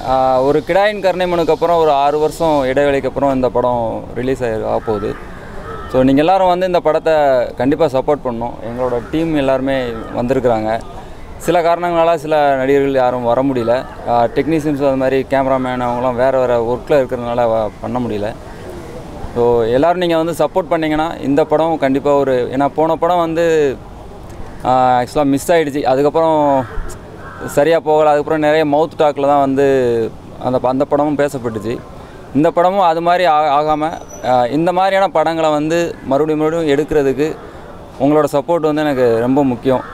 ஆஹ், ஒரு கிடாயின் கருணை மனுக்கு அப்புறம் ஒரு ஆறு வருஷம் இடைவெளிக்கு அப்புறம் இந்த படம் ரிலீஸ் ஆகி ஆக போகுது ஸோ நீங்கள் எல்லாரும் வந்து இந்த படத்தை கண்டிப்பாக சப்போர்ட் பண்ணணும் எங்களோட டீம் எல்லாருமே வந்திருக்கிறாங்க சில காரணங்களால் சில நடிகர்கள் யாரும் வர முடியல டெக்னீஷியன்ஸ் அது மாதிரி கேமராமேன் அவங்களாம் வேறு வேறு ஒர்க்கில் இருக்கிறதுனால வ- பண்ண முடியல ஸோ எல்லோரும் நீங்கள் வந்து சப்போர்ட் பண்ணிங்கன்னா இந்த படம் கண்டிப்பாக ஒரு ஏன்னா போன படம் வந்து ஆக்சுவலாக மிஸ் ஆகிடுச்சு அதுக்கப்புறம் சரியாக போகலை அதுக்கப்புறம் நிறைய மவுத் டாக்கில் தான் வந்து அந்த ப- அந்த படமும் பேசப்பட்டுச்சு இந்த படமும் அது மாதிரி ஆ ஆகாமல் இந்த மாதிரியான படங்களை வந்து மறுபடியும் மறுபடியும் எடுக்கிறதுக்கு உங்களோட சப்போர்ட் வந்து எனக்கு ரொம்ப முக்கியம்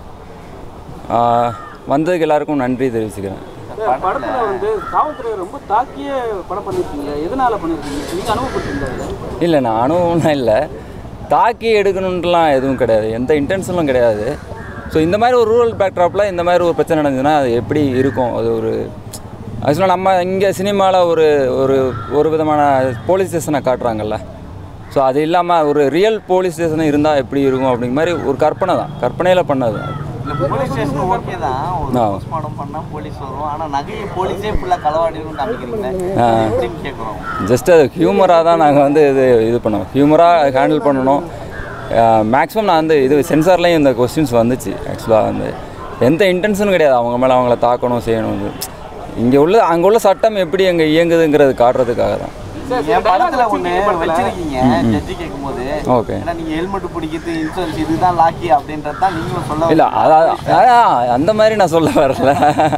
ஆஹ் வந்ததுக்கு எல்லாருக்கும் நன்றி தெரிவிச்சுக்கிறேன் படத்துல வந்து காவல்துறை ரொம்ப தாக்கிய படம் பண்ணிருக்கீங்க எதனால பண்ணிருக்கீங்க நீங்க அனுபவப்பட்டிருந்தாரு இல்லை நான் அனுபவம்லாம் இல்லை தாக்கி எடுக்கணுன்ட்டுலாம் எதுவும் கிடையாது எந்த இன்டென்ஷனும் கிடையாது ஸோ இந்த மாதிரி ஒரு ரூரல் பேக்ட்ராப்பில் இந்த மாதிரி ஒரு பிரச்சனை நடந்ததுன்னா அது எப்படி இருக்கும் அது ஒரு ஆக்சுவலாக நம்ம இங்கே சினிமாவில் ஒரு ஒரு ஒரு விதமான போலீஸ் ஸ்டேஷனை காட்டுறாங்கல்ல ஸோ அது இல்லாமல் ஒரு ரியல் போலீஸ் ஸ்டேஷன் இருந்தால் எப்படி இருக்கும் அப்படிங்கிற மாதிரி ஒரு கற்பனை தான் கற்பனையில் பண்ணது இல்ல போலீஸ் ஸ்டேஷன் ஓகே தான் ஒரு ஆ. போஸ்ட்மார்ட்டம் பண்ணா போலீஸ் வரும் ஆனா நகையை போலீஸே ஃபுல்லா களவாடிடும் காமிக்கிறீங்களே ஆ. எப்படின்னு கேட்குறோம் ஜஸ்ட் அது ஹியூமராக தான் நாங்கள் வந்து இது இது பண்ணோம் ஹியூமராக ஹேண்டில் பண்ணணும் மேக்ஸிமம் நான் வந்து இது சென்சார்லேயும் இந்த கொஸ்டின்ஸ் வந்துச்சு ஆக்சுவலாக வந்து எந்த இன்டென்ஷனும் கிடையாது அவங்க மேலே அவங்கள தாக்கணும் செய்யணும் இங்கே உள்ள அங்கே உள்ள சட்டம் எப்படி அங்கே இயங்குதுங்கிறது காட்டுறதுக்காக தான் என் படத்துல ஒண்ணு வச்சிருக்கீங்க ஜட்ஜி கேட்கும்போது ஓகே ஏன்னா நீங்க ஹெல்மெட் பிடிக்கிறது இன்சூரன்ஸ் இதுதான் லாக்கி அப்படின்றது தான் நீங்களும் சொல்ல இல்லை அதான் அதான் அந்த மாதிரி நான் சொல்ல வரல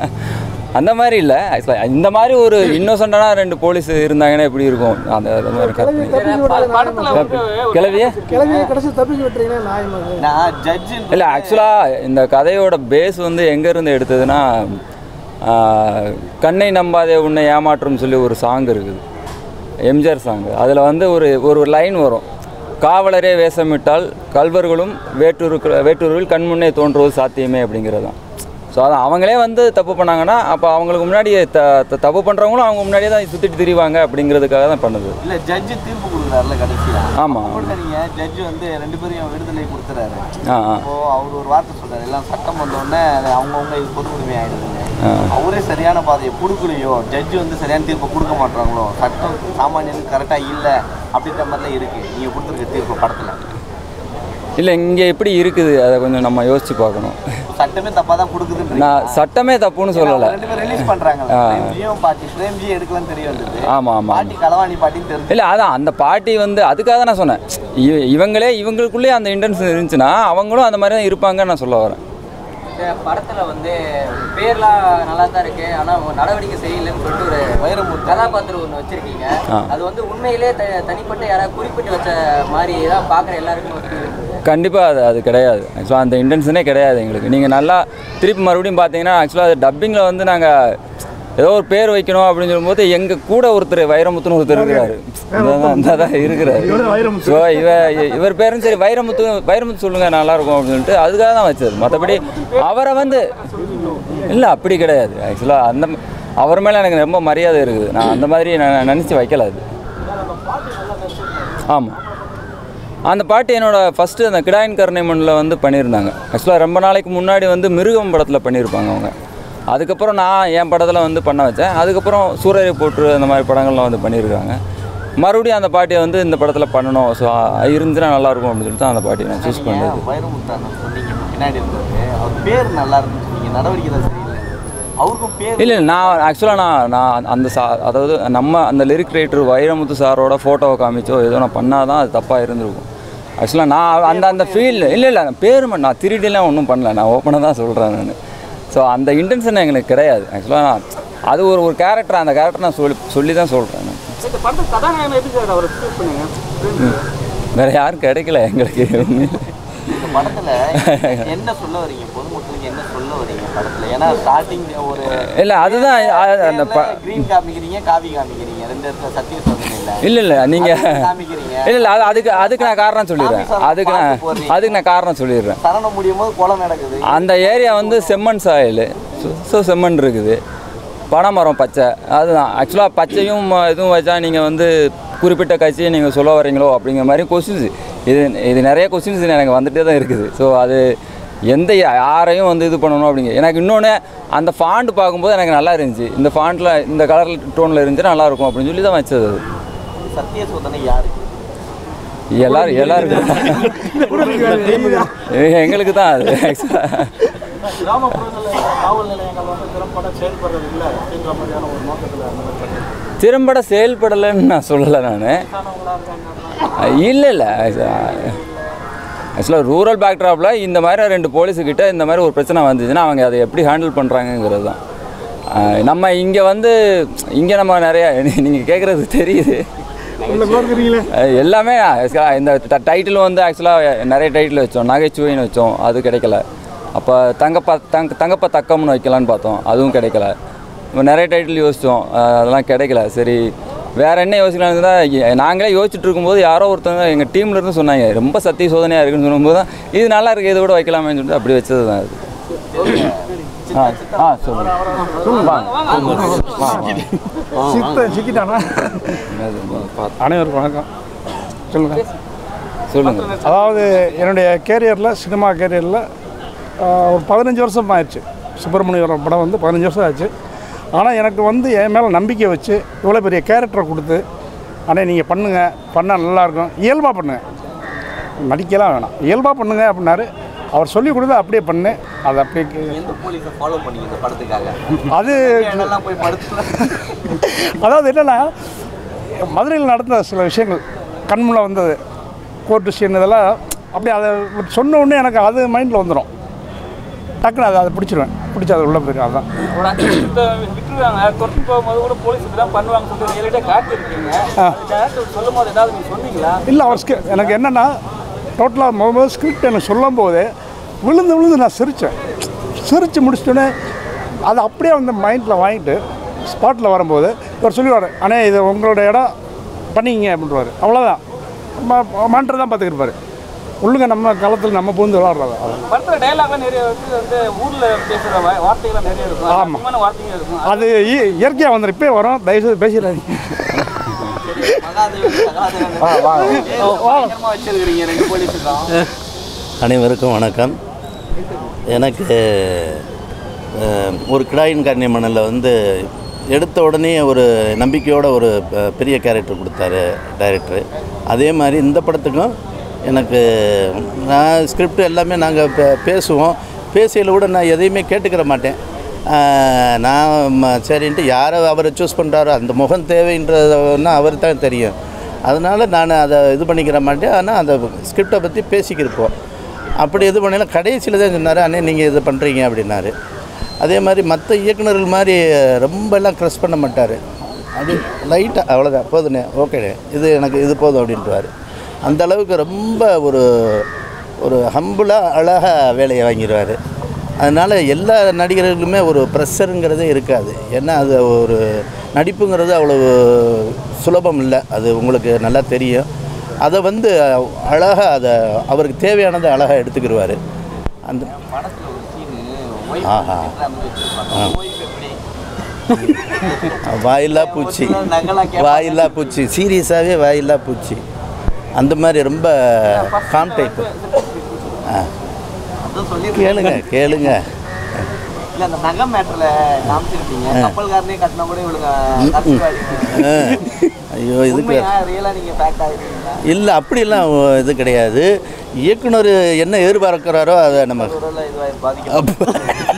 அந்த மாதிரி இல்லை ஆக்சுவலாக இந்த மாதிரி ஒரு இன்னோசண்டான ரெண்டு போலீஸ் இருந்தாங்கன்னா எப்படி இருக்கும் அந்த அந்த மாதிரி கற்பனை கிளவியே கிளம்பிய கடைசி தப்பிச்சு விட்டுறீங்கன்னா நியாயமாக நான் ஜட்ஜு இல்லை ஆக்சுவலாக இந்த கதையோட பேஸ் வந்து எங்கேருந்து எடுத்ததுன்னா ஆஹ், கண்ணை நம்பாதே உன்னை ஏமாற்றும் சொல்லி ஒரு சாங் இருக்குது எம்ஜிஆர் சாங் அதில் வந்து ஒரு ஒரு லைன் வரும் காவலரே வேஷமிட்டால் கல்வர்களும் வேட்டூரு வேட்டூரில் கண்முன்னே தோன்றுவது சாத்தியமே அப்படிங்கிறது தான் ஸோ அதான் அவங்களே வந்து தப்பு பண்ணாங்கன்னா அப்போ அவங்களுக்கு முன்னாடி த த- தப்பு பண்ணுறவங்களும் அவங்க முன்னாடியே தான் சுற்றிட்டு திரிவாங்க அப்படிங்கிறதுக்காக தான் பண்ணுது இல்ல ஜட்ஜு தீர்ப்பு கொடுக்குறாருல கடைசியா ஆமா. கூட நீங்க ஜட்ஜு வந்து ரெண்டு பேரையும் விடுதலை கொடுத்துறாரு ஆ ஆ அப்போ அவர் ஒரு வார்த்தை சொல்றாரு எல்லாம் சட்டம் வந்த உடனே அது அவங்கவுங்க இது பொது உரிமை ஆயிடுதுங்க ஆ. அவரே சரியான பாதையை கொடுக்கலையோ ஜட்ஜு வந்து சரியான தீர்ப்பை கொடுக்க மாட்டாங்களோ சட்டம் சாமானியனுக்கு கரெக்டா இல்ல அப்படின்ற மாதிரிலாம் இருக்கு நீங்க கொடுத்துருக்க தீர்ப்பு படத்துல இல்லை இங்கே எப்படி இருக்குது அதை கொஞ்சம் நம்ம யோசித்து பார்க்கணும் சட்டமே தப்பா தான் கொடுக்குதுன்னு நான் சட்டமே தப்புன்னு சொல்லலை ரெண்டு பேரும் ரிலீஸ் பண்றாங்க பிரேம்ஜியும் பாட்டி பிரேம்ஜி எடுக்கலாம்னு தெரிய வந்தது ஆமாம் ஆமாம் பாட்டி களவாணி பாட்டின்னு தெரிஞ்சு இல்லை அதான் அந்த பாட்டி வந்து அதுக்காக தான் நான் சொன்னேன் இவ- இவங்களே இவங்களுக்குள்ளேயே அந்த இன்டென்ஷன் இருந்துச்சுன்னா அவங்களும் அந்த மாதிரி தான் இருப்பாங்கன்னு நான் சொல்ல வரேன் இந்த படத்துல வந்து பேர்லாம் நல்லா தான் இருக்கு ஆனா உங்க நடவடிக்கை சரியில்லைன்னு சொல்லிட்டு ஒரு வைரமுத்து. கதாபாத்திரம் ஒன்று வச்சிருக்கீங்க ஆ. அது வந்து உண்மையிலே த தனிப்பட்ட யாராவது குறிப்பிட்டு வச்ச மாதிரி தான் பார்க்குற எல்லாருக்கும் ஒரு feel இருக்கு. கண்டிப்பாக அது அது கிடையாது ஆக்சுவலாக அந்த இன்டென்ஷனே கிடையாது எங்களுக்கு நீங்கள் நல்லா திருப்பி மறுபடியும் பார்த்தீங்கன்னா ஆக்சுவலாக அது டப்பிங்கில் வந்து நாங்கள் ஏதோ ஒரு பேர் வைக்கணும் அப்படின்னு சொல்லும்போது எங்கள் கூட ஒருத்தர் வைரமுத்துன்னு ஒருத்தர் இருக்கிறாரு இந்த தான் இருக்கிறாரு ஸோ இவ இவர் பேரும் சரி வைரமுத்து வைரமுத்து சொல்லுங்க நல்லா இருக்கும் அப்படின்னு சொல்லிட்டு அதுக்காக தான் வச்சது மற்றபடி அவரை வந்து இல்லை அப்படி கிடையாது ஆக்சுவலாக அந்த ம- அவர் மேலே எனக்கு ரொம்ப மரியாதை இருக்குது நான் அந்த மாதிரி நான் நினச்சி வைக்கல அது ஆமாம் அந்த பாட்டு என்னோட ஃபஸ்ட்டு அந்த கிடாயின் கருணை மண்ணில் வந்து பண்ணியிருந்தாங்க ஆக்சுவலாக ரொம்ப நாளைக்கு முன்னாடி வந்து மிருகம் படத்தில் பண்ணியிருப்பாங்க அவங்க அதுக்கப்புறம் நான் என் படத்தில் வந்து பண்ண வச்சேன் அதுக்கப்புறம் சூரரை போற்று அந்த மாதிரி படங்கள்லாம் வந்து பண்ணியிருக்காங்க மறுபடியும் அந்த பாட்டியை வந்து இந்த படத்தில் பண்ணணும் ஸோ இருந்துச்சுன்னா நல்லாயிருக்கும் அப்படின்னு சொல்லிட்டு தான் அந்த பாட்டியை நான் சூஸ் பண்ணது வைரமுத்தான சொன்னீங்க இப்ப பின்னாடி இருந்தது அவர் பேர் நல்லா இருக்குன்னு சொன்னீங்க நடவடிக்கை தான் சரியில்லை அவருக்கும் பேர் இல்லை நான் ஆக்சுவலாக நான் நான் அந்த சா அதாவது நம்ம அந்த லிரிக் ரைட்டர் வைரமுத்து சாரோட ஃபோட்டோவை காமிச்சோ ஏதோ நான் பண்ணால் தான் அது தப்பாக இருந்திருக்கும் ஆக்சுவலாக நான் அந்த அந்த ஃபீல் இல்லை இல்லை பேர் மட்டும் நான் திருடிலாம் ஒன்றும் பண்ணல நான் ஓப்பனாக தான் சொல்கிறேன் நான் ஸோ அந்த இன்டென்ஷன் எங்களுக்கு கிடையாது ஆக்சுவலாக நான் அது ஒரு ஒரு கேரக்டர் அந்த கேரக்டர் நான் சொல்லி சொல்லி தான் சொல்கிறேன் நான் இந்த படத்துக்கு கதாநாயகன் எப்படி சார் அவரை சூஸ் பண்ணீங்க வேறு யாரும் கிடைக்கல எங்களுக்கு உண்மையிலே. இந்த படத்துல என்ன சொல்ல வரீங்க பொதுமக்களுக்கு என்ன சொல்ல வரீங்க படத்துல ஏன்னா ஸ்டார்டிங் ஒரு இல்லை அதுதான் அ- அந்த ப கிரீன் காமிக்கிறீங்க காவி காமிக்கிறீங்க ரெண்டு இடத்துல சத்திய சோதனை இல்ல இல்லை இல்லை நீங்கள் காமிக்கிறீங்க இல்லை இல்லை அது அதுக்கு அதுக்கு நான் காரணம் சொல்லிடுறேன் அதுக்கு நான் அதுக்கு நான் காரணம் சொல்லிடுறேன் சரணம் முடியும் போது கொலை நடக்குது அந்த ஏரியா வந்து செம்மண் சாயல் ஸோ செம்மண் இருக்குது பனைமரம் பச்சை அதுதான் ஆக்சுவலாக பச்சையும் ம- இதுவும் வச்சா நீங்கள் வந்து குறிப்பிட்ட கட்சியை நீங்கள் சொல்ல வரீங்களோ அப்படிங்கிற மாதிரி கொஸ்டின்ஸ் இது இது நிறைய கொஸ்டின்ஸ் எனக்கு வந்துட்டே தான் இருக்குது ஸோ அது எந்த யாரையும் வந்து இது பண்ணணும் அப்படிங்க எனக்கு இன்னொன்று அந்த ஃபாண்ட் பார்க்கும்போது எனக்கு நல்லா இருந்துச்சு இந்த ஃபாண்ட்டில் இந்த கலர் டோனில் இருந்துச்சுன்னா நல்லா இருக்கும் அப்படின்னு சொல்லி தான் வச்சது அது சத்திய சோதனை யாருக்கு எல்லாரும் எல்லாருக்கும் எங்களுக்கு தான் அது ஆக்சுவலாக கிராமப்புறங்களில் காவல் நிலையங்கள் வந்து திறம்பட செயல்படுறது இல்லை அப்படின்ற மாதிரியான ஒரு நோக்கத்தில் அந்த மாதிரி பண்ணுறாங்க. திறம்பட செயல்படலைன்னு நான் சொல்லலை நான் வயசானவங்களா இருக்காங்க இல்லை இல்லை ஆக்சுவலாக ரூரல் பேக்ட்ராப்பில் இந்த மாதிரி ரெண்டு போலீஸுக்கிட்ட இந்த மாதிரி ஒரு பிரச்சனை வந்துச்சுன்னா அவங்க அதை எப்படி ஹேண்டில் பண்ணுறாங்கங்கிறது தான் அஹ் நம்ம இங்கே வந்து இங்கே நம்ம நிறைய நீங்கள் கேட்குறது தெரியுது அஹ் எல்லாமே actually இந்த டைட்டில் வந்து ஆக்சுவலாக நிறைய டைட்டில் வச்சோம் நகைச்சுவைன்னு வச்சோம் அது கிடைக்கல அப்போ தங்கப்பா தங்க தங்கப்பா தக்கம்னு வைக்கலான்னு பார்த்தோம் அதுவும் கிடைக்கல இப்போ நிறைய டைட்டில் யோசித்தோம் அதெல்லாம் கிடைக்கல சரி வேற என்ன யோசிக்கலாம்னு தான் எ- நாங்களே யோசிச்சுட்டு இருக்கும்போது யாரோ ஒருத்தவங்க எங்கள் டீம்ல இருந்து சொன்னாங்க ரொம்ப சத்திய சோதனையாக இருக்குன்னு சொல்லும்போது தான் இது நல்லா இருக்கு இதை விட வைக்கலாமேன்னு சொல்லிட்டு அப்படி வச்சது தான் அது ஆ ஆ சொல்லுங்க சித்த சிக்கிட்டானா அனைவருக்கும் வணக்கம் சொல்லுங்கள் சொல்லுங்க அதாவது என்னுடைய கேரியரில் சினிமா கேரியரில் ஒரு பதினஞ்சு வருஷம் ஆயிடுச்சு சுப்பிரமணியம் படம் வந்து பதினஞ்சு வருஷம் ஆச்சு ஆனால் எனக்கு வந்து என் மேலே நம்பிக்கை வச்சு இவ்வளோ பெரிய கேரக்டரை கொடுத்து அண்ணே நீங்கள் பண்ணுங்கள் பண்ணால் நல்லாயிருக்கும் இயல்பாக பண்ணுங்கள் நடிக்கலாம் வேணாம் இயல்பாக பண்ணுங்க அப்படின்னாரு அவர் சொல்லி கொடுத்து அப்படியே பண்ணு அதை அப்படியே கே- எந்த போலீஸை ஃபாலோ பண்ணீங்க இந்த படத்துக்காக அது இடம்லாம் போய் படத்துல அதாவது என்னென்னா மதுரையில் நடந்த சில விஷயங்கள் கண்முள்ள வந்தது கோர்ட்டு சீன் இதெல்லாம் அப்படியே அதை சொன்ன உடனே எனக்கு அது மைண்டில் வந்துடும் டக்குன்னு அதை அதை பிடிச்சிருவேன் பிடிச்சி அது உள்ளே போயிடும் அதுதான் ஒரு அஞ்சு நிமிஷத்தை விட்டுருவாங்க துரத்து போகும்போது கூட போலீஸ் இப்படிதான் பண்ணுவாங்க சொல்லிட்டு ரியலிட்டியாக காட்டியிருக்கீங்க டேரக்டர் சொல்லும் போது ஏதாவது நீங்கள் சொன்னீங்களா இல்லை அவர் ஸ்கி எனக்கு என்னென்னா டோட்டலாக முதல் ஸ்கிரிப்ட் எனக்கு சொல்லும் போது விழுந்து விழுந்து நான் சிரித்தேன் சிரித்து முடிச்சிட்டோன்னே அதை அப்படியே வந்து மைண்டில் வாங்கிட்டு ஸ்பாட்டில் வரும்போது இவர் சொல்லுவார் அண்ணே இது உங்களோட இடம் பண்ணிக்கிங்க அப்படின்றவாரு அவ்வளோதான் மாண்டர் தான் பார்த்துக்கிருப்பாரு உள்ளுங்க நம்ம காலத்தில் நம்ம பூந்து விளாட்றது அது படத்தில் டைலாக்லாம் நிறைய வந்து வந்து ஊரில் பேசுகிற வார்த்தைகள்லாம் நிறைய இருக்கும் ஆமா. அதிகமான வார்த்தைகள் இருக்கும் அது இ- இயற்கையாக வந்துடும் இப்போயே வரும் தயவுசெய்து பேசிடாதீங்க மகாதேவன் சகாதேவன் பயங்கரமா வச்சிருக்கிறீங்க ரெண்டு போலீஸுக்கும் அனைவருக்கும் வணக்கம் எனக்கு அஹ், ஒரு கிடாயின் கண்ணி மணலில் வந்து எடுத்த உடனே ஒரு நம்பிக்கையோட ஒரு ப- பெரிய கேரக்டர் கொடுத்தாரு டைரக்டர் அதே மாதிரி இந்த படத்துக்கும் எனக்கு நான் ஸ்கிரிப்ட் எல்லாமே நாங்கள் பேசுவோம் பேசியில் கூட நான் எதையுமே கேட்டுக்கிற மாட்டேன் அஹ், நான் ம- சரின்ட்டு யாரை அவரை சூஸ் பண்ணுறாரோ அந்த முகம் தேவைன்றதுன்னா அவர் தான் தெரியும் அதனால் நான் அதை இது பண்ணிக்கிற மாட்டேன் ஆனால் அந்த ஸ்கிரிப்டை பற்றி பேசிக்கிருப்போம் அப்படி இது பண்ணல கடைசியில் தான் சொன்னார் அண்ணே நீங்கள் இது பண்ணுறீங்க அப்படின்னாரு அதே மாதிரி மற்ற இயக்குனர்கள் மாதிரி ரொம்ப எல்லாம் க்ரெஸ் பண்ண மாட்டார் அது லைட்டாக அவ்வளோதான் போதுண்ணே ஓகேண்ணே இது எனக்கு இது போதும் அப்படின்ட்டுவார் அந்த அளவுக்கு ரொம்ப ஒரு ஒரு ஹம்புளாக அழகாக வேலையை வாங்கிடுவார் அதனால் எல்லா நடிகர்களுக்குமே ஒரு ப்ரெஷருங்கிறதே இருக்காது ஏன்னா அது ஒரு நடிப்புங்கிறது அவ்வளோ சுலபம் இல்லை அது உங்களுக்கு நல்லா தெரியும் அதை வந்து அழகாக அதை அவருக்கு தேவையானதை அழகாக எடுத்துக்கிடுவார் அந்த படத்துல ஒரு சீனு ஆஹா. வச்சிருப்பாங்க ஒய்ஃப் எப்படி வாயில்லா பூச்சி நகலா வாயில்லா பூச்சி சீரியஸாகவே வாயில்லா பூச்சி அந்த மாதிரி ரொம்ப காம் டைப்பு ஆ அதான் சொல்லி கேளுங்க கேளுங்க இல்ல அந்த நகை மேட்டர்ல காமிச்சிருப்பீங்க கப்பல்காரனே கட்டினா கூட இவளுங்க ஆ. ஐயோ இதுக்கு உண்மையா ரியலா நீங்க ஃபேக்ட் ஆகிருக்கீங்களா இல்லை அப்படிலாம் இது கிடையாது இயக்குனர் என்ன எதிர்பார்க்கிறாரோ அதை நம்ம ஒருவேளை இதுவாக பாதிக்க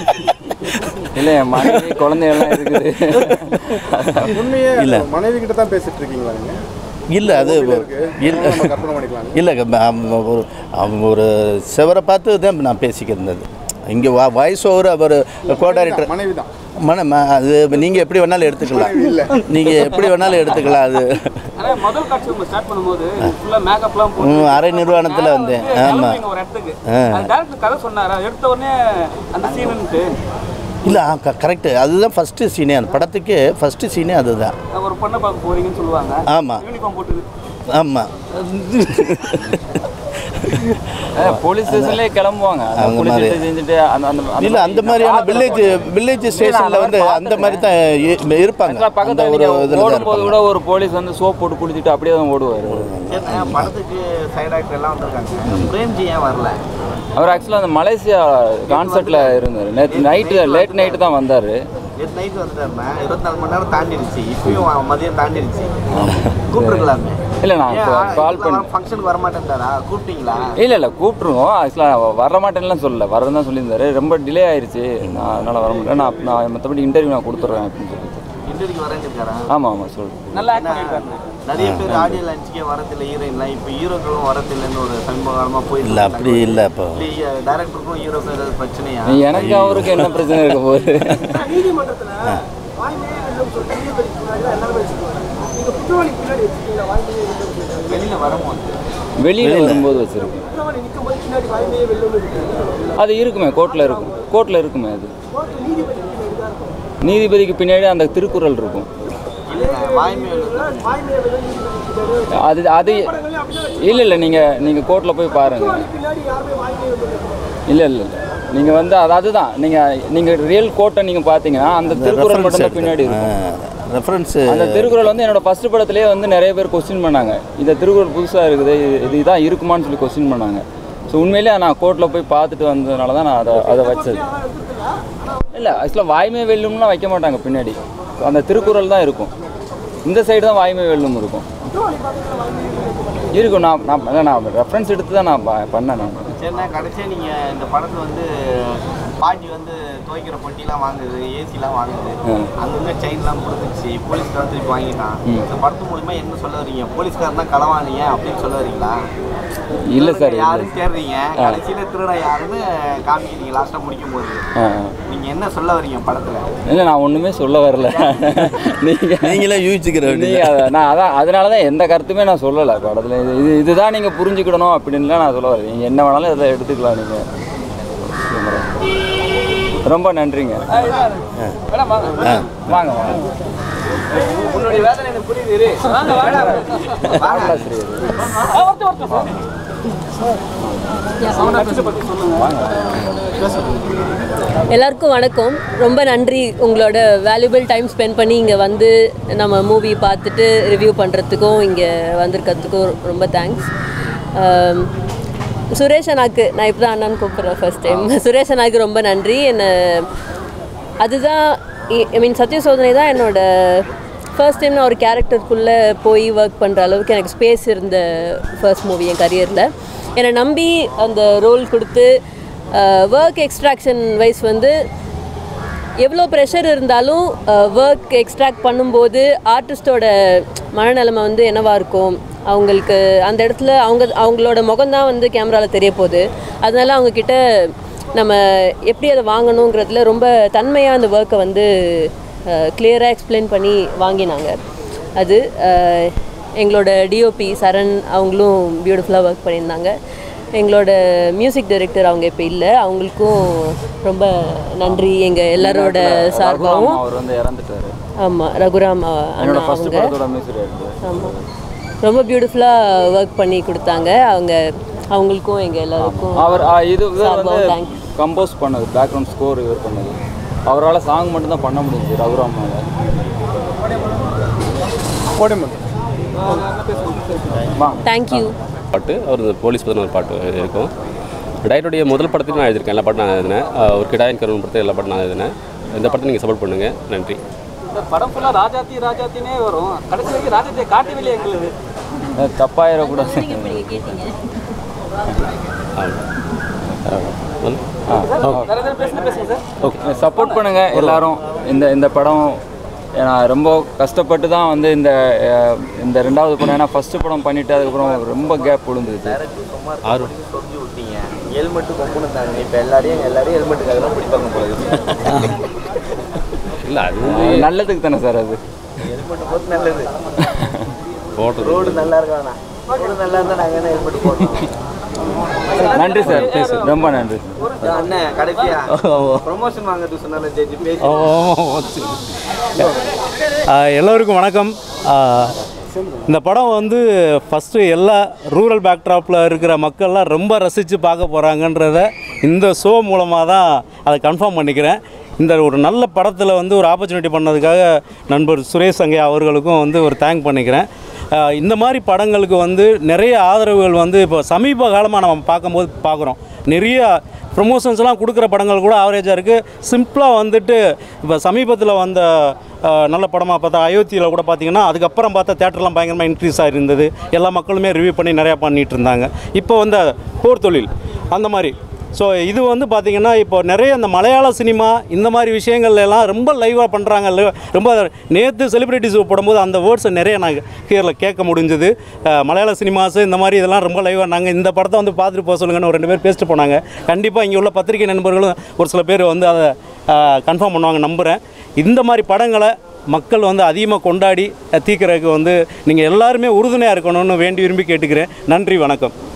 இல்லை என் மனைவி குழந்தைகள்லாம் இருக்குது உண்மையே இல்ல. மனைவி கிட்ட தான் பேசிட்டு இருக்கீங்களா நீங்க இல்லை அது இல்லை நம்ம கற்பனை பண்ணிக்கலாம் இல்லை அவங்க ஒரு அவங்க ஒரு செவரை பார்த்து தான் நான் பேசிக்கிருந்தது இங்கே வா வாய்ஸ் ஓவர் அவர் கோ டைரக்டர் மனைவி தான் மன ம- அது நீங்கள் எப்படி வேணாலும் எடுத்துக்கலாம் நீங்கள் எப்படி வேணாலும் எடுத்துக்கலாம் அது ஆனால் முதல் காட்சி உங்க ஸ்டார்ட் பண்ணும்போது ஃபுல்லாக மேக்கப்லாம் ம், அரை நிர்வாணத்துல வந்தேன். ஆமா. ஒரு இடத்துக்கு ஆ. அது டேரக்டர் கதை சொன்னாரா எடுத்த உடனே அந்த சீனுன்ட்டு இல்லை கரெக்டு அதுதான் ஃபஸ்ட்டு சீனே அந்த படத்துக்கு ஃபஸ்ட்டு சீனே அதுதான் ஒரு பொண்ணை பார்க்க போறீங்கன்னு சொல்லுவாங்க ஆமாம் யூனிஃபார்ம் போட்டு ஆமாம் போலீஸ் ஸ்டேஷன்லேயே கிளம்புவாங்க அந்த அந்த போலீஸ் மாதிரி. ஸ்டேஷன் செஞ்சுட்டு அந்த அந்த இல்லை அந்த மாதிரியான வில்லேஜ் வில்லேஜ் ஸ்டேஷனில் வந்து அந்த மாதிரி தான் இ- இருப்பாங்க அந்த பக்கத்தில் ஒரு நீங்கள் இதில் தான் ஓடும்போது இருப்பாங்க கூட ஒரு போலீஸ் வந்து சோப் போட்டு குளிச்சுட்டு அப்படியே தான் ஓடுவார் சரிண்ணே, படத்துக்கு சைடு ஆக்டர் எல்லாம் வந்திருக்காங்க பிரேம்ஜி ஏன் வரல அவர் ஆக்சுவலாக அந்த மலேசியா கான்சர்ட்டில் இருந்தார் நேற்று நைட்டு லேட் நைட்டு தான் வந்தார் நேற்று நைட் வந்துட்டாருண்ணா இருபத்தி நாலு மணி நேரம் தாண்டிடுச்சு இப்பயும் மதியம் தாண்டிடுச்சு கூப்பிட்டுருக்கலாமே இல்லை நான் இப்போ கால் பண்ணி ஃபங்க்ஷனுக்கு வர மாட்டேன்டாரா கூப்பிட்டீங்களா இல்லை இல்லை கூப்பிட்ருவோம் ஆக்சுவலாக வர மாட்டேன்லாம் சொல்லல வரதான் தான் சொல்லியிருந்தாரு ரொம்ப டிலே ஆயிருச்சு நான் அதனால் வர மாட்டேன் நான் நான் மற்றபடி இன்டர்வியூ நான் கொடுத்துட்றேன் அப்படின்னு சொல்லிட்டு இன்டர்வியூக்கு வரேன்னு இருக்காரா ஆமாம் ஆமாம் சொல்லுங்கள் நல்லா ஆக்ட் பண்ணியிருக்காரு நிறைய பேர் ஆடியோ லான்ச்சுக்கே வரதில்லை ஹீரோயின்லாம் இப்போ ஹீரோக்களும் வரதில்லைன்னு ஒரு சமீப காலமாக போயிட்டு இல்லை அப்படி இல்லை இப்போ டேரக்டருக்கும் ஹீரோக்கும் ஏதாவது பிரச்சனையா எனக்கு அவருக்கு என்ன பிரச்சனை இருக்க போகுது வெளியில் வரும்போது வெளியில் வரும்போது வச்சுருக்கேன் அது இருக்குமே கோர்ட்டில் இருக்கும் கோர்ட்டில் இருக்குமே அது நீதிபதிக்கு பின்னாடி அந்த திருக்குறள் இருக்கும் இல்லைண்ணா வாய்மையில் அது அது இல்லை இல்லை நீங்கள் நீங்கள் கோர்ட்டில் போய் பாருங்கள் இல்லை இல்லை இல்லை நீங்கள் வந்து அது அதுதான் நீங்கள் நீங்கள் ரியல் கோர்ட்டை நீங்கள் பார்த்தீங்கன்னா அந்த திருக்குறள் மட்டும்தான் பின்னாடி இருக்கும் ரெஃபரன்ஸு அந்த திருக்குறள் வந்து என்னோட ஃபர்ஸ்ட் படத்திலே வந்து நிறைய பேர் கொஸ்டின் பண்ணாங்க இந்த திருக்குறள் புதுசாக இருக்குது இது இது இதான் இருக்குமான்னு சொல்லி கொஸ்டின் பண்ணாங்க ஸோ உண்மையிலே நான் கோர்ட்டில் போய் பார்த்துட்டு வந்ததுனால தான் நான் அதை அதை வச்சது இல்லை ஆக்சுவலாக வாய்மை வெல்லும்லாம் வைக்க மாட்டாங்க பின்னாடி அந்த திருக்குறள் தான் இருக்கும் இந்த சைடு தான் வாய்மை வெல்லும் இருக்கும் இருக்கும் நான் நான் அதான் நான் ரெஃபரன்ஸ் எடுத்து தான் நான் ப- பண்ணேன் நான் சரிண்ணா கடைசியாக நீங்கள் இந்த படத்தை வந்து பாட்டி வந்து துவைக்கிற பொட்டிலாம் வாங்குது ஏசிலாம் வாங்குது ம். அங்கங்கே செயின்லாம் கொடுத்துச்சு போலீஸ்காரன் திருப்பி வாங்கிட்டான் ம். இந்த படத்து மூலிமா என்ன சொல்ல வரீங்க போலீஸ்காரன் தான் களவானீங்க அப்படின்னு சொல்ல வரீங்களா இல்லை சார் இல்லை யாருன்னு தேடுறீங்க கடைசியில் திருட யாருன்னு காமிக்கிறீங்க லாஸ்ட்டாக முடிக்கும் போது ஆ நீங்கள் என்ன சொல்ல வரீங்க படத்தில் இல்லை நான் ஒன்றுமே சொல்ல வரல நீங்கள் நீங்களே யூகிச்சுக்கிற நீ அத- நான் அதான் அதனால தான் எந்த கருத்துமே நான் சொல்லலை படத்தில் இது இது இதுதான் நீங்கள் புரிஞ்சுக்கிடணும் அப்படின்லாம் நான் சொல்ல வரேன் நீங்கள் என்ன வேணாலும் இதை எடுத்துக்கலாம் நீங்கள் ரொம்ப நன்றிங்க மேடம் வாங்க ஆ வாங்க வாங்க உன்னுடைய வேதனை எனக்கு புரியுது இரு. வாங்க வாங்க ஆசிரியர் ஆ, ஒருத்தர் ஒருத்தர் சார் நடிச்சதை பத்தி சொல்லுங்க எல்லாருக்கும் வணக்கம் ரொம்ப நன்றி உங்களோட வேல்யூபிள் டைம் ஸ்பெண்ட் பண்ணி இங்கே வந்து நம்ம மூவி பார்த்துட்டு ரிவ்யூ பண்ணுறதுக்கும் இங்கே வந்திருக்கிறதுக்கும் ரொம்ப தேங்க்ஸ் சுரேஷ் அண்ணாக்கு நான் இப்போ தான் அண்ணான்னு கூப்பிட்றேன் ஃபர்ஸ்ட் டைம் சுரேஷ் அண்ணாக்கு ரொம்ப நன்றி என்ன அதுதான் ஐ மீன் சத்திய சோதனை தான் என்னோட ஃபர்ஸ்ட் டைம் நான் ஒரு கேரக்டருக்குள்ளே போய் ஒர்க் பண்ணுற அளவுக்கு எனக்கு ஸ்பேஸ் இருந்த ஃபர்ஸ்ட் மூவி என் கரியரில் என்னை நம்பி அந்த ரோல் கொடுத்து ஒர்க் எக்ஸ்ட்ராக்ஷன் வைஸ் வந்து எவ்வளோ ப்ரெஷர் இருந்தாலும் ஒர்க் எக்ஸ்ட்ராக்ட் பண்ணும்போது ஆர்டிஸ்டோட மனநிலைமை வந்து என்னவா இருக்கும் அவங்களுக்கு அந்த இடத்துல அவங்க அவங்களோட முகம்தான் வந்து கேமராவில் தெரிய போகுது அதனால அவங்கக்கிட்ட நம்ம எப்படி அதை வாங்கணுங்கிறதுல ரொம்ப தன்மையாக அந்த ஒர்க்கை வந்து கிளியராக எக்ஸ்பிளைன் பண்ணி வாங்கினாங்க அது அஹ், எங்களோட டிஓபி சரண் அவங்களும் பியூட்டிஃபுல்லாக ஒர்க் பண்ணியிருந்தாங்க எங்களோட மியூசிக் டைரக்டர் அவங்க இப்போ இல்லை அவங்களுக்கும் ரொம்ப நன்றி எங்கள் எல்லாரோட சார்பாகவும் அவர் வந்து இறந்துட்டாரு ஆமாம் ரகுராம் அ- என்னோட அண்ணா ஃபர்ஸ்ட் அவங்க படத்தோட மியூசிக் டைரக்டர் ஆமாம் ரொம்ப பியூட்டிஃபுல்லாக ஒர்க் பண்ணி கொடுத்தாங்க அவங்க அவங்களுக்கும் எங்கள் எல்லாருக்கும் அவர் ஆ, இது இவர் வந்து சார்பாகவும் தேங்க்ஸ் கம்போஸ் பண்ணது பேக்ரவுண்ட் ஸ்கோர் இவர் பண்ணது அவரால் சாங் மட்டும் தான் பண்ண முடிஞ்சுச்சு ரகுராமால வாங்க தேங்க்யூ பாட்டு அவர் இந்த போலீஸ் பற்றின ஒரு பாட்டு இருக்கும் டைரக்டருடைய முதல் படத்துக்கு நான் எழுதியிருக்கேன் எல்லா பாட்டும் நான் எழுதினேன் அஹ் ஒரு கிடாயின் கருவன் படத்தை எல்லா பாட்டும் நான் எழுதினேன் இந்த படத்தை நீங்கள் சப்போர்ட் பண்ணுங்கள் நன்றி இந்த படம் ஃபுல்லாக ராஜாத்தி ராஜாத்தினே வரும் கடைசி வரைக்கும் ராஜாத்தியை காட்டவில்லை எங்களுக்கு அஹ் தப்பாயிடக்கூடாது ஆ வேற எதாவது பேசுங்க பேசுங்க சார் ஓகே சப்போர்ட் பண்ணுங்க எல்லாரும் இந்த இந்த படம் நான் ரொம்ப கஷ்டப்பட்டு தான் வந்து இந்த அஹ், இந்த ரெண்டாவது படம் ஏன்னா ஃபர்ஸ்ட் படம் பண்ணிட்டு அதுக்கப்புறம் ரொம்ப கேப் விழுந்துச்சு ஆறு சொல்லி விட்டீங்க ஹெல்மெட்டு கொம்புன்னு தாங்க இப்போ எல்லாரையும் எல்லாரையும் ஹெல்மெட்டுக்காக தான் பிடிப்பாங்க போல இருக்கு. இல்லை அது அஹ், நல்லதுக்கு தானே சார் அது ஹெல்மெட் போட்டு நல்லது போடுறது ரோடு நல்லா இருக்காண்ணா ரோடு நல்லா இருந்தால் நாங்கள் என்ன ஹெல்மெட் போட்டோம் நன்றி சார் ரொம்ப நன்றி அண்ணன் கடைசியா ப்ரொமோஷன் வாங்குறது சொன்னால ஜட்ஜி பேசி ஆ, எல்லோருக்கும் வணக்கம் ஆ, இந்த படம் வந்து ஃபஸ்ட்டு எல்லா ரூரல் பேக்ட்ராப்பில் இருக்கிற மக்கள்லாம் ரொம்ப ரசித்து பார்க்க போகிறாங்கன்றத இந்த ஷோ மூலமாக தான் அதை கன்ஃபார்ம் பண்ணிக்கிறேன் இந்த ஒரு நல்ல படத்தில் வந்து ஒரு ஆப்பர்ச்சுனிட்டி பண்ணதுக்காக நண்பர் சுரேஷ் சங்கையா அவர்களுக்கும் வந்து ஒரு தேங்க் பண்ணிக்கிறேன் அஹ் இந்த மாதிரி படங்களுக்கு வந்து நிறைய ஆதரவுகள் வந்து இப்போ சமீப காலமாக நம்ம பார்க்கும்போது பார்க்குறோம் நிறைய ப்ரொமோஷன்ஸ்லாம் கொடுக்குற படங்கள் கூட ஆவரேஜாக இருக்குது சிம்பிளாக வந்துட்டு இப்போ சமீபத்தில் வந்த அஹ், நல்ல படமாக பார்த்தா அயோத்தியில் கூட பார்த்தீங்கன்னா அதுக்கப்புறம் பார்த்தா தேட்டர்லாம் பயங்கரமாக இன்க்ரீஸ் ஆகிருந்தது எல்லா மக்களுமே ரிவ்யூ பண்ணி நிறையா பண்ணிகிட்டு இருந்தாங்க இப்போ வந்த போர் தொழில் அந்த மாதிரி ஸோ இது வந்து பார்த்திங்கன்னா இப்போ நிறைய இந்த மலையாள சினிமா இந்த மாதிரி விஷயங்கள்ல எல்லாம் ரொம்ப லைவாக பண்ணுறாங்க ரொம்ப நேற்று செலிப்ரிட்டிஸ் போடும்போது அந்த வேர்ட்ஸை நிறைய நான் கீழே கேட்க முடிஞ்சது மலையாள சினிமாஸ் இந்த மாதிரி இதெல்லாம் ரொம்ப லைவாக நாங்கள் இந்த படத்தை வந்து பார்த்துட்டு போக சொல்லுங்கன்னு ஒரு ரெண்டு பேர் பேசிட்டு போனாங்க கண்டிப்பாக இங்கே உள்ள பத்திரிகை நண்பர்களும் ஒரு சில பேர் வந்து அதை கன்ஃபார்ம் பண்ணுவாங்க நம்புகிறேன் இந்த மாதிரி படங்களை மக்கள் வந்து அதிகமாக கொண்டாடி தீக்கிறதுக்கு வந்து நீங்கள் எல்லாருமே உறுதுணையாக இருக்கணும்னு வேண்டி விரும்பி கேட்டுக்கிறேன் நன்றி வணக்கம்